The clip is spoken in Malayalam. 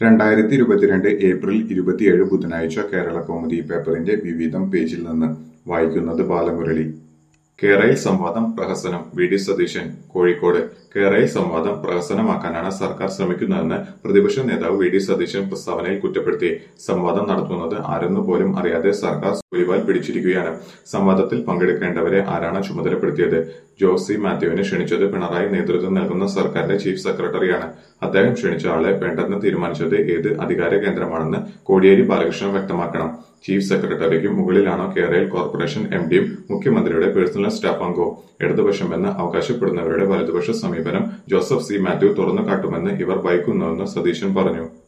രണ്ടായിരത്തി ഇരുപത്തിരണ്ട് ഏപ്രിൽ ഇരുപത്തിയേഴ് ബുധനാഴ്ച കേരള കൗമുദി പേപ്പറിന്റെ വിവിധം പേജിൽ നിന്ന് വായിക്കുന്നത് ബാലമുരളി കേരയിൽ സംവാദം പ്രഹസനം വി ഡി സതീശൻ കോഴിക്കോട് കേരയിൽ സംവാദം പ്രഹസനമാക്കാനാണ് സർക്കാർ ശ്രമിക്കുന്നതെന്ന് പ്രതിപക്ഷ നേതാവ് വി ഡി സതീശൻ പ്രസ്താവനയിൽ കുറ്റപ്പെടുത്തി സംവാദം നടത്തുന്നത് ആരെന്നു പോലും അറിയാതെ സർക്കാർ സുലിവാൽ പിടിച്ചിരിക്കുകയാണ് സംവാദത്തിൽ പങ്കെടുക്കേണ്ടവരെ ആരാണ് ചുമതലപ്പെടുത്തിയത് ജോസി മാത്യുവിനെ ക്ഷണിച്ചത് പിണറായി നേതൃത്വം നൽകുന്ന സർക്കാരിന്റെ ചീഫ് സെക്രട്ടറിയാണ് അദ്ദേഹം ക്ഷണിച്ച ആളെ വേണ്ടെന്ന് തീരുമാനിച്ചത് ഏത് അധികാര കേന്ദ്രമാണെന്ന് കോടിയേരി ബാലകൃഷ്ണൻ വ്യക്തമാക്കണം ചീഫ് സെക്രട്ടറിക്കും മുകളിലാണോ കേരള കോർപ്പറേഷൻ എം ഡിയും മുഖ്യമന്ത്രിയുടെ പേഴ്സണൽ സ്റ്റാഫ് അംഗവും ഇടതുപക്ഷമെന്ന് അവകാശപ്പെടുന്നവരുടെ വലതുപക്ഷ സമീപനം ജോസഫ് സി മാത്യു തുറന്നു കാട്ടുമെന്ന് ഇവർ ഭയക്കുന്നുവെന്ന് സതീശൻ പറഞ്ഞു